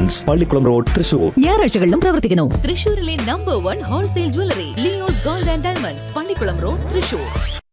diamonds Pallikulam road Thrissur ഞായറാഴ്ചകളിലും പ്രവർത്തിക്കുന്നു തൃശൂരിലെ number one wholesale jewellery Leo's gold and diamonds Pallikulam road Thrissur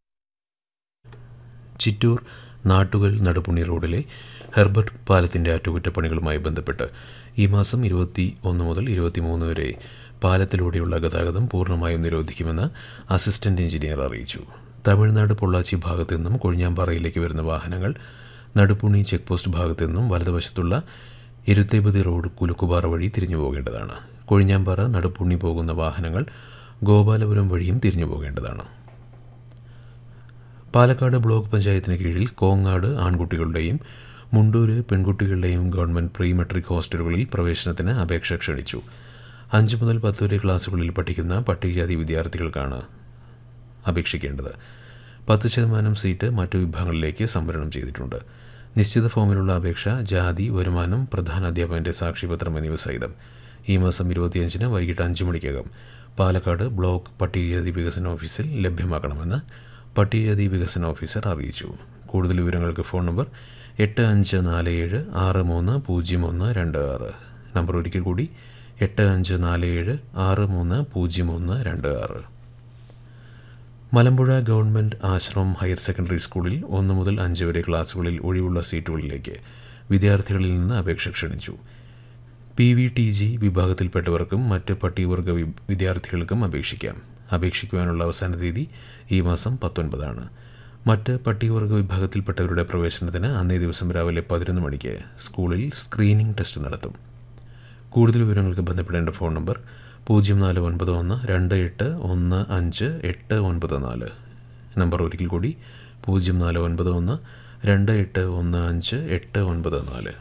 Chittur Nattukal Nadupuni റോഡിലെ ഹെർബർട്ട് പാലത്തിൻ്റെ അറ്റകുറ്റപ്പണികളുമായി ബന്ധപ്പെട്ട് ഈ മാസം ഇരുപത്തി ഒന്ന് മുതൽ ഇരുപത്തിമൂന്ന് വരെ പാലത്തിലൂടെയുള്ള ഗതാഗതം പൂർണ്ണമായും നിരോധിക്കുമെന്ന് അസിസ്റ്റന്റ് എഞ്ചിനീയർ അറിയിച്ചു തമിഴ്നാട് പൊള്ളാച്ചി ഭാഗത്തു നിന്നും കൊഴിഞ്ഞാമ്പാറയിലേക്ക് വരുന്ന വാഹനങ്ങൾ നടുപ്പുണി ചെക്ക് പോസ്റ്റ് ഭാഗത്തു നിന്നും വലതുവശത്തുള്ള ഇരുത്തേപതി റോഡ് കുലുക്കുപാറ വഴി തിരിഞ്ഞു പോകേണ്ടതാണ് കൊഴിഞ്ഞാമ്പാറ നടുപ്പുണ്ണി പോകുന്ന വാഹനങ്ങൾ ഗോപാലപുരം വഴിയും തിരിഞ്ഞു പോകേണ്ടതാണ് പാലക്കാട് ബ്ലോക്ക് പഞ്ചായത്തിന് കീഴിൽ കോങ്ങാട് ആൺകുട്ടികളുടെയും മുണ്ടൂര് പെൺകുട്ടികളുടെയും ഗവൺമെൻറ് പ്രീ മെട്രിക് ഹോസ്റ്റലുകളിൽ പ്രവേശനത്തിന് അപേക്ഷ ക്ഷണിച്ചു അഞ്ച് മുതൽ പത്ത് വരെ ക്ലാസ്സുകളിൽ പഠിക്കുന്ന പട്ടികജാതി വിദ്യാർത്ഥികൾക്കാണ് അപേക്ഷിക്കേണ്ടത് പത്ത് ശതമാനം സീറ്റ് മറ്റു വിഭാഗങ്ങളിലേക്ക് സംവരണം ചെയ്തിട്ടുണ്ട് നിശ്ചിത ഫോമിലുള്ള അപേക്ഷ ജാതി വരുമാനം പ്രധാന അധ്യാപകൻ്റെ സാക്ഷ്യപത്രം എന്നിവ സഹിതം ഈ മാസം ഇരുപത്തിയഞ്ചിന് വൈകിട്ട് അഞ്ച് മണിക്കകം പാലക്കാട് ബ്ലോക്ക് പട്ടികജാതി വികസന ഓഫീസിൽ ലഭ്യമാക്കണമെന്ന് പട്ടികജാതി വികസന ഓഫീസർ അറിയിച്ചു കൂടുതൽ വിവരങ്ങൾക്ക് ഫോൺ നമ്പർ എട്ട് അഞ്ച് നാല് ഏഴ് ആറ് മൂന്ന് പൂജ്യം ഒന്ന് രണ്ട് ആറ് നമ്പർ ഒരിക്കൽ കൂടി എട്ട് അഞ്ച് നാല് ഏഴ് ആറ് മൂന്ന് പൂജ്യം ഒന്ന് രണ്ട് ആറ് Malampuzha government ashram higher secondary സ്കൂളിൽ ഒന്ന് മുതൽ അഞ്ച് വരെ ക്ലാസ്സുകളിൽ ഒഴിവുള്ള സീറ്റുകളിലേക്ക് വിദ്യാർത്ഥികളിൽ നിന്ന് അപേക്ഷ ക്ഷണിച്ചു പി വി ടി ജി വിഭാഗത്തിൽപ്പെട്ടവർക്കും മറ്റ് പട്ടികവർഗ വി- വിദ്യാർത്ഥികൾക്കും അപേക്ഷിക്കാം അപേക്ഷിക്കുവാനുള്ള അവസാന തീയതി ഈ മാസം പത്തൊൻപതാണ് മറ്റ് പട്ടികവർഗ വിഭാഗത്തിൽപ്പെട്ടവരുടെ പ്രവേശനത്തിന് അന്നേ ദിവസം രാവിലെ പതിനൊന്ന് മണിക്ക് സ്കൂളിൽ സ്ക്രീനിംഗ് ടെസ്റ്റ് നടത്തും കൂടുതൽ വിവരങ്ങൾക്ക് ബന്ധപ്പെടേണ്ട ഫോൺ നമ്പർ പൂജ്യം നാല് ഒൻപത് ഒന്ന് രണ്ട് എട്ട് ഒന്ന് അഞ്ച് എട്ട് ഒൻപത് നാല് നമ്പർ ഒരിക്കൽ കൂടി പൂജ്യം നാല് ഒൻപത് ഒന്ന് രണ്ട് എട്ട് ഒന്ന് അഞ്ച് എട്ട് ഒൻപത് നാല്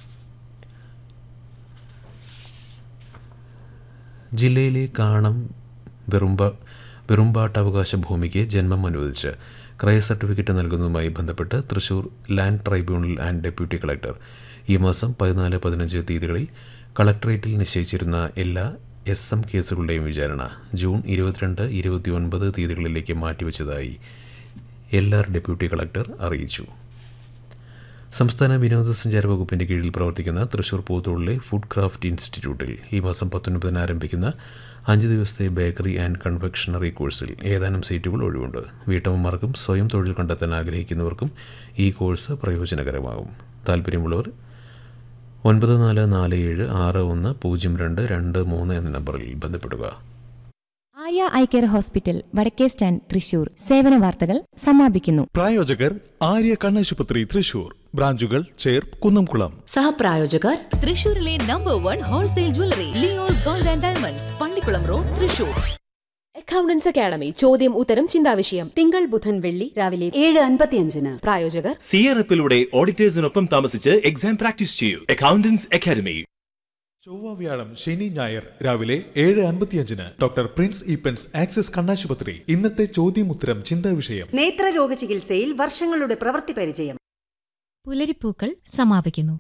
ജില്ലയിലെ കാണം വെറുമ്പ വെറുമ്പാട്ടവകാശ ഭൂമിക്ക് ജന്മം അനുവദിച്ച് ക്രയ സർട്ടിഫിക്കറ്റ് നൽകുന്നതുമായി ബന്ധപ്പെട്ട് Thrissur land tribunal and deputy collector ഈ മാസം പതിനാല് പതിനഞ്ച് തീയതികളിൽ കളക്ടറേറ്റിൽ നിശ്ചയിച്ചിരുന്ന എല്ലാ എസ് എം കേസുകളുടെയും വിചാരണ ജൂൺ ഇരുപത്തിരണ്ട് ഇരുപത്തിയൊൻപത് തീയതികളിലേക്ക് മാറ്റിവെച്ചതായി എൽ ആർ ഡെപ്യൂട്ടി കളക്ടർ അറിയിച്ചു സംസ്ഥാന വിനോദസഞ്ചാര വകുപ്പിന്റെ കീഴിൽ പ്രവർത്തിക്കുന്ന തൃശൂർ പൂത്തോളിലെ ഫുഡ് ക്രാഫ്റ്റ് ഇൻസ്റ്റിറ്റ്യൂട്ടിൽ ഈ മാസം പത്തൊൻപതിന് ആരംഭിക്കുന്ന അഞ്ച് ദിവസത്തെ ബേക്കറി ആൻഡ് കൺഫെക്ഷണറി കോഴ്സിൽ ഏതാനും സീറ്റുകൾ ഒഴിവുണ്ട് വീട്ടമ്മമാർക്കും സ്വയം തൊഴിൽ കണ്ടെത്താൻ ആഗ്രഹിക്കുന്നവർക്കും ഈ കോഴ്സ് പ്രയോജനകരമാകും താല്പര്യമുള്ളവർ ഒൻപത് നാല് നാല് ഏഴ് ആറ് ഒന്ന് പൂജ്യം രണ്ട് രണ്ട് മൂന്ന് എന്ന നമ്പറിൽ ബന്ധപ്പെടുക ആര്യ ഐ കെയർ ഹോസ്പിറ്റൽ വടക്കേ സ്റ്റാൻഡ് തൃശൂർ സേവന വാർത്തകൾ സമാപിക്കുന്നു പ്രായോജകർ ആര്യ കണ്ണാശുപത്രി തൃശൂർ ബ്രാഞ്ചുകൾ ചേർ കുന്നംകുളം സഹപ്രായോജകർ തൃശൂരിലെ number one wholesale jewellery Leo's gold and diamonds Pallikulam road Thrissur accountants academy ചോദ്യം ഉത്തരം ചിന്താവിഷയം തിങ്കൾ ബുധൻ വെള്ളി രാവിലെ ഏഴ് അൻപത്തിയഞ്ചിന് പ്രായോജകർ സി ആർ എഫിലൂടെ ഓഡിറ്റേഴ്സിനൊപ്പം താമസിച്ച് എക്സാം പ്രാക്ടീസ് ചെയ്യൂ അക്കൗണ്ടൻസ് അക്കാദമി ചൊവ്വ വ്യാഴം ശനി ഞായർ രാവിലെ ഏഴ് അൻപത്തിയഞ്ചിന് ഡോക്ടർ പ്രിൻസ് ഈപ്പൻസ് ആക്സിസ് കണ്ണാശുപത്രി ഇന്നത്തെ ചോദ്യം ഉത്തരം ചിന്താ വിഷയം നേത്രരോഗ ചികിത്സയിൽ വർഷങ്ങളുടെ പ്രവൃത്തി പരിചയം പുലരിപ്പൂക്കൾ സമാപിക്കുന്നു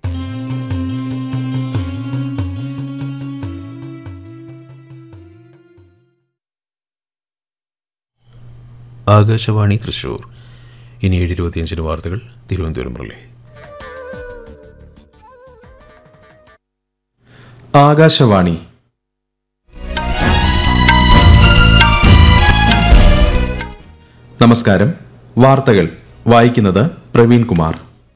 ആകാശവാണി തൃശൂർ ഇനി ഏഴ് ഇരുപത്തിയഞ്ചിന് വാർത്തകൾ തിരുവനന്തപുരം റിലേ ആകാശവാണി നമസ്കാരം വാർത്തകൾ വായിക്കുന്നത് പ്രവീൺ കുമാർ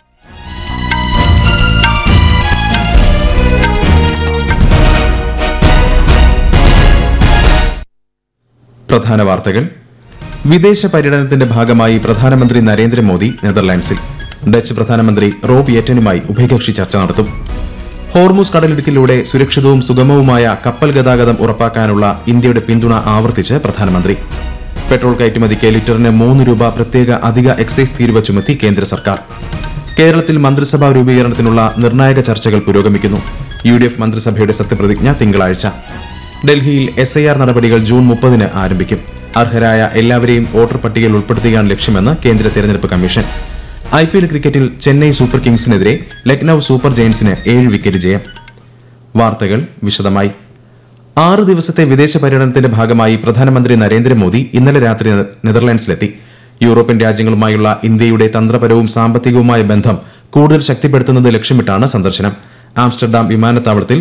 പ്രധാന വാർത്തകൾ വിദേശ പര്യടനത്തിന്റെ ഭാഗമായി പ്രധാനമന്ത്രി നരേന്ദ്രമോദി നെതർലാൻഡ്സിൽ ഡച്ച് പ്രധാനമന്ത്രി റോബ് യേറ്റനുമായി ഉഭയകക്ഷി ചർച്ച നടത്തും ഹോർമുസ് കടലിടുക്കിലൂടെ സുരക്ഷിതവും സുഗമവുമായ കപ്പൽ ഗതാഗതം ഉറപ്പാക്കാനുള്ള ഇന്ത്യയുടെ പിന്തുണ ആവർത്തിച്ച് പ്രധാനമന്ത്രി പെട്രോൾ കയറ്റുമതിക്ക് ലിറ്ററിന് മൂന്ന് രൂപ പ്രത്യേക അധിക എക്സൈസ് തീരുവ ചുമത്തി കേന്ദ്ര സർക്കാർ കേരളത്തിൽ മന്ത്രിസഭാ രൂപീകരണത്തിനുള്ള നിർണായക ചർച്ചകൾ പുരോഗമിക്കുന്നു യു ഡി എഫ് മന്ത്രിസഭയുടെ സത്യപ്രതിജ്ഞ തിങ്കളാഴ്ച ഡൽഹിയിൽ എസ് ഐ ആർ നടപടികൾ ജൂൺ മുപ്പതിന് ആരംഭിക്കും അർഹരായ എല്ലാവരെയും വോട്ടർ പട്ടികയിൽ ഉൾപ്പെടുത്തുകയാണ് ലക്ഷ്യമെന്ന് കേന്ദ്ര തെരഞ്ഞെടുപ്പ് കമ്മീഷൻ ഐ പി എൽ ക്രിക്കറ്റിൽ ചെന്നൈ സൂപ്പർ കിങ്സിനെതിരെ ലക്നൌ സൂപ്പർ ജയൻസിന് ഏഴ് വിക്കറ്റ് ജയം വാർത്തകൾ വിശദമായി ആറ് ദിവസത്തെ വിദേശ പര്യടനത്തിന്റെ ഭാഗമായി പ്രധാനമന്ത്രി നരേന്ദ്രമോദി ഇന്നലെ രാത്രി നെ- നെതർലാൻഡ്സിലെത്തി യൂറോപ്യൻ രാജ്യങ്ങളുമായുള്ള ഇന്ത്യയുടെ തന്ത്രപരവും സാമ്പത്തികവുമായ ബന്ധം കൂടുതൽ ശക്തിപ്പെടുത്തുന്നത് ലക്ഷ്യമിട്ടാണ് സന്ദർശനം ആംസ്റ്റർഡാം വിമാനത്താവളത്തിൽ